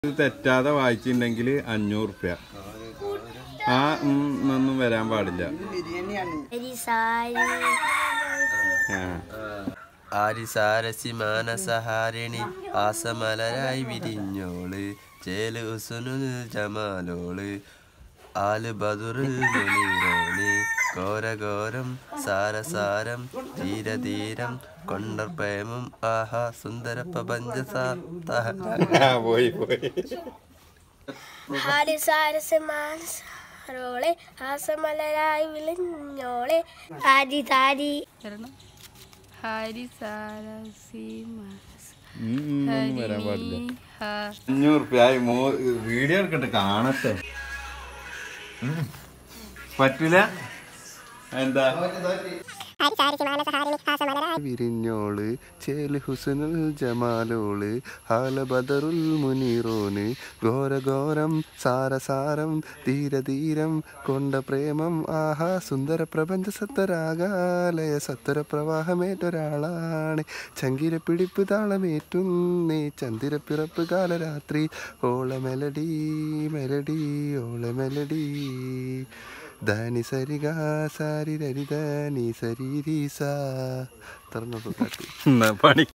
ഇത് തെറ്റാതെ വായിച്ചിട്ടുണ്ടെങ്കിൽ അഞ്ഞൂറ് റുപ്യ ആ ഉം, ഒന്നും വരാൻ പാടില്ല ആ ആരിസാരസി മാനസഹാരിണി ആസമലരായി വിരിഞ്ഞോള് ചേല് ഉസുനുൽ ജമാലോള് ആല് ബദുറുൽ മുനീറോള് ഘോരഘോരം സാരസാരം ധീരധീരം കൊണ്ടർ പ്രേമം ആഹാ സുന്ദര പ്രപഞ്ച ആ, പോയി പോയി ഹാരിസാരസമാനോളെ ഹാസമലരായി വിളിഞ്ഞോളെ ആദി താരി ഹരി സാരസി മനസ് ഉം, ഉം, ഒന്നും വരാൻ പാടില്ല ഹ അഞ്ഞൂറ് റുപ്യ മോ വീഡിയോ എടുക്കട്ടെ കാണട്ടെ ഉം. പറ്റൂല എന്താ വിരിഞ്ഞോള് ചേല് ഹുസനുൽ ജമാലോള് ഹാല ബദറുൽ മുനീറോന് ഘോരഘോരം സാരസാരം ധീരധീരം കൊണ്ട പ്രേമം ആഹാ സുന്ദര പ്രപഞ്ച സത്തരാകാലയ സത്തര പ്രവാഹമേറ്റൊരാളാണ് ചങ്കിര പിടിപ്പ് താളമേറ്റുന്നേ ചന്ദിര പിറപ്പ് കാലരാത്രി ഓള മെലഡി മെലഡി ഓള മെലഡി ധനി സരിഗ സാരി രരി ധനി സരി രീസ തുറന്നു കാട്ടി എന്നാ പണി